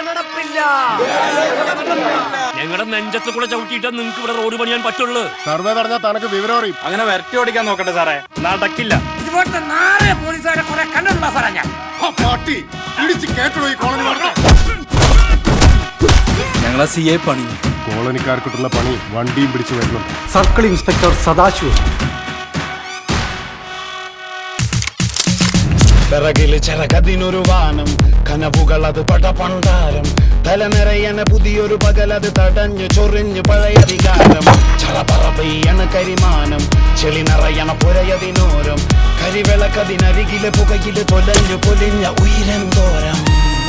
നടപ്പില്ല ഞങ്ങളുടെ നെഞ്ചത്ത് കൂടെ ചവിട്ടിയിട്ട് നിങ്ങൾക്ക് ഇവിടെ റോഡ് പണിയാൻ പറ്റുള്ളൂ സർവേ പറഞ്ഞാൽ തനക്ക് വിവരം അറിയും അങ്ങനെ വരട്ടി ഓടിക്കാൻ നോക്കട്ടെ സാറേ നടക്കില്ല ഇതുപോലത്തെ നാളെ പോലീസുകാരെ കുറെ കണ്ടിട്ടുണ്ടോ സാറേ ഞാൻ പാട്ടി ഇടിച്ച് കേട്ടോ ഈ കോളനി ഞങ്ങളെ സി എ പണി കോളനിക്കാർക്കിട്ടുള്ള പണി വണ്ടിയും പിടിച്ചു വരുന്നുണ്ട് സർക്കിൾ ഇൻസ്പെക്ടർ സദാശിവം പിറകില് ചിറകതിനൊരു വാനം കനവുകൾ അത് പടപണ്ടാരം തലനിറയണ പുതിയൊരു പകലത് തടഞ്ഞു ചൊറിഞ്ഞു പഴയ വികാരം ചറപറ പെയ്യണ കരിമാനം ചെളി നിറയണ പുരയതിനോരം കരിവിളക്കതിനരികില് പുകയില് തൊലഞ്ഞു പൊലിഞ്ഞ ഉയരന്തോരം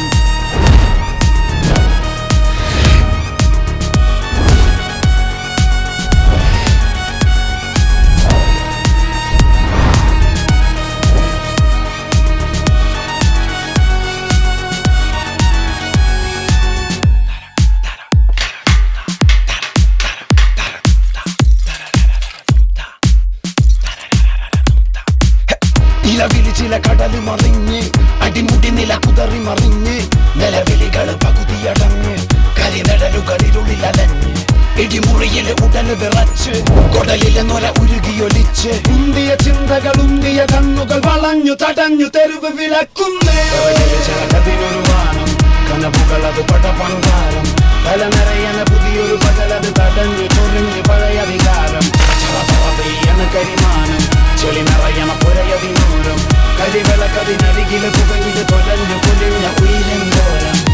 ഇലവിളി ചില കടല് മറിഞ്ഞ് അടിമുടി നില കുതറി മറിഞ്ഞ് നിലവിളികള് പകുതിയടഞ്ഞ് കരിനിഴലുകളിലുള്ളിൽ അലഞ്ഞ് ഇടിമുറിയില് ഉടല് വിറച്ച് കൊടലിലെ നൊര ഉരുകിയൊലിച്ച് ഉന്തിയ ചിന്തകൾ ഉന്തിയ കണ്ണുകൾ വളഞ്ഞു തടഞ്ഞു തെരുവ് വിളക്കുന്നേ ചിലകതിനൊരു വാനം കനവുകൾ അത് പടപണ്ടാരം തല നിറയണ പുതിയൊരു പകലത് തടഞ്ഞു ചൊറിഞ്ഞ് പഴയ വികാരം ചറപറ പെയ്യണ കരിമാനം ചെളി നിറയണ പുരയതിനൂരം കരിവിളക്കതിനരികില് പുകയില് തൊലഞ്ഞു പൊലിഞ്ഞ ഉയരം